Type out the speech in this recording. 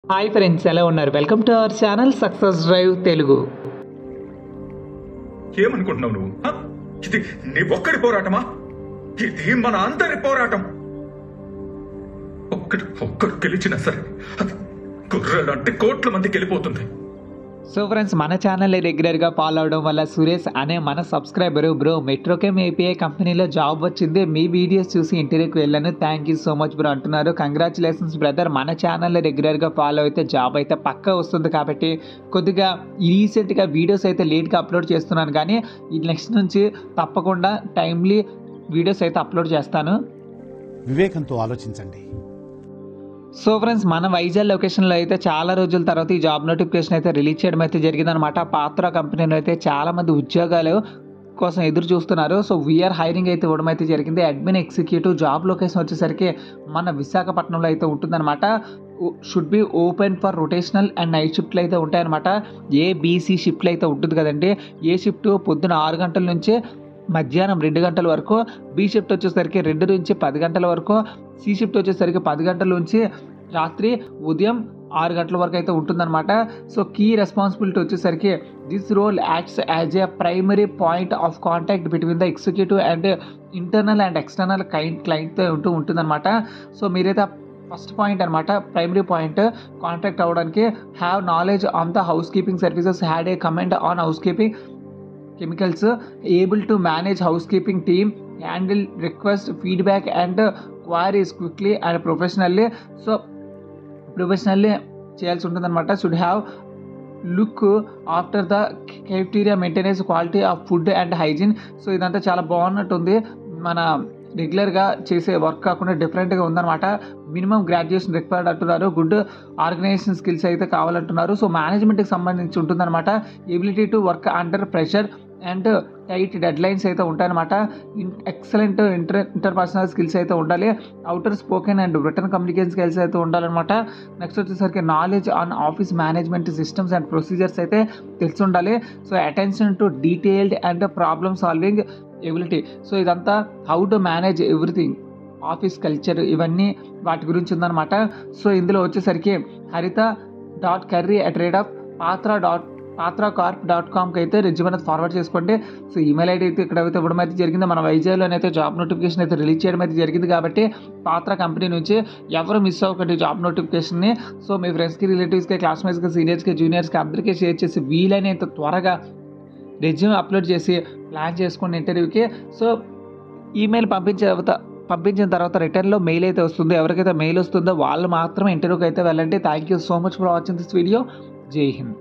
Hi friends ఎలా ఉన్నారు welcome to our channel success drive Telugu ఏమనుకుంటున్నావు నువ్వు హ? ఇది నీ ఒక్కడి పోరాటమా ఇది మన అందరి పోరాటం ఒక్కడు ఒక్కడు గెలిచినా సరే అది గుర్రెలంటే కోట్ల మందికి వెళ్ళిపోతుంది సో ఫ్రెండ్స్ మన ఛానల్ రెగ్యులర్గా ఫాలో అవడం వల్ల సురేష్ అనే మన సబ్స్క్రైబర్ బ్రో మెట్రోకెమ్ ఏపీఐ కంపెనీలో జాబ్ వచ్చింది మీ వీడియోస్ చూసి ఇంటర్వ్యూకి వెళ్ళాను thank you so much bro అంటున్నారు కంగ్రాచులేషన్స్ బ్రదర్ మన ఛానల్ రెగ్యులర్గా ఫాలో అయితే జాబ్ అయితే పక్కా వస్తుంది కాబట్టి కొద్దిగా రీసెంట్గా వీడియోస్ అయితే లేట్గా అప్లోడ్ చేస్తున్నాను కానీ ఈ నెక్స్ట్ నుంచి తప్పకుండా టైమ్లీ వీడియోస్ అయితే అప్లోడ్ చేస్తాను వివేకంతో ఆలోచించండి సో ఫ్రెండ్స్ మన వైజాగ్ లొకేషన్లో అయితే చాలా రోజుల తర్వాత ఈ జాబ్ నోటిఫికేషన్ అయితే రిలీజ్ చేయడం అయితే జరిగిందనమాట పాత్ర కంపెనీలో అయితే చాలా మంది ఉద్యోగాలు కోసం ఎదురు చూస్తున్నారు సో వీఆర్ హైరింగ్ అయితే ఇవ్వడం అయితే జరిగింది అడ్మిన్ ఎగ్జిక్యూటివ్ జాబ్ లొకేషన్ వచ్చేసరికి మన విశాఖపట్నంలో అయితే ఉంటుందన్నమాట should be open for rotational and night షిఫ్ట్లు అయితే ఉంటాయన్నమాట ఏ బీసీ షిఫ్ట్లు అయితే ఉంటుంది కదండి ఏ షిఫ్ట్ పొద్దున ఆరు గంటల నుంచి మధ్యాహ్నం రెండు గంటల వరకు బి షిఫ్ట్ వచ్చేసరికి రెండు నుంచి పది గంటల వరకు సి షిఫ్ట్ వచ్చేసరికి పది గంటల నుంచి రాత్రి ఉదయం ఆరు గంటల వరకు అయితే ఉంటుందన్నమాట సో కీ రెస్పాన్సిబిలిటీ వచ్చేసరికి this role acts as a primary point of contact between the executive and internal and external client క్లయింట్తో ఉంటూ ఉంటుందన్నమాట సో మీరైతే ఫస్ట్ పాయింట్ అనమాట ప్రైమరీ పాయింట్ కాంటాక్ట్ అవ్వడానికి have knowledge on the housekeeping services had a comment on housekeeping chemicals able to manage housekeeping team handle request feedback and queries quickly and professionally so professionally చేయాల్సి ఉంటుందన్నమాట should have look after the cafeteria maintenance quality of food and hygiene so ఇదంతా చాలా బాగున్నట్టుంది మన రెగ్యులర్గా చేసే work కాకుండా డిఫరెంట్గా ఉందన్నమాట మినిమం గ్రాడ్యుయేషన్ రిక్వైర్డ్ అంటున్నారు గుడ్ ఆర్గనైజేషన్ స్కిల్స్ అయితే కావాలంటున్నారు సో మేనేజ్మెంట్కి సంబంధించి ఉంటుందన్నమాట ability to work under pressure and tight deadlines అయితే ఉంటాయన్నమాట ఎక్సలెంట్ ఇంటర్ ఇంటర్పర్సనల్ స్కిల్స్ అయితే ఉండాలి outer spoken and return communication skills అయితే ఉండాలన్నమాట నెక్స్ట్ వచ్చేసరికి knowledge on office management systems and procedures అయితే తెలిసి ఉండాలి so attention to detailed and problem solving ability so ఇదంతా how to manage everything office culture ఇవన్నీ వాటి గురించి ఉందన్నమాట సో ఇందులో వచ్చేసరికి Haritha dot curry at rate of Patra dot Patra corp dot కామ్కి అయితే రెజ్యూమ్ అనేది ఫార్వర్డ్ చేసుకోండి సో ఈమెయిల్ ఐడి అయితే ఇక్కడ అయితే ఇవ్వడం అయితే జరిగింది మన వైజాగ్లోనే అయితే జాబ్ నోటిఫికేషన్ అయితే రిలీజ్ చేయడం అయితే జరిగింది కాబట్టి పాత్ర కంపెనీ నుంచి ఎవరు మిస్ అవ్వకండి జాబ్ నోటిఫికేషన్ని సో మీ ఫ్రెండ్స్కి రిలేటివ్స్కి క్లాస్మేట్స్కి సీనియర్స్కి జూనియర్స్కి అందరికీ షేర్ చేసి వీలైనంత త్వరగా రెజ్యూమ్ అప్లోడ్ చేసి ప్లాన్ చేసుకోండి ఇంటర్వ్యూకి సో ఈమెయిల్ పంపించే తర్వాత పంపించిన తర్వాత రిటర్న్లో మెయిల్ అయితే వస్తుంది ఎవరికైతే మెయిల్ వస్తుందో వాళ్ళు మాత్రమే ఇంటర్వ్యూకి అయితే వెళ్ళండి thank you so much for watching this video జై హింద్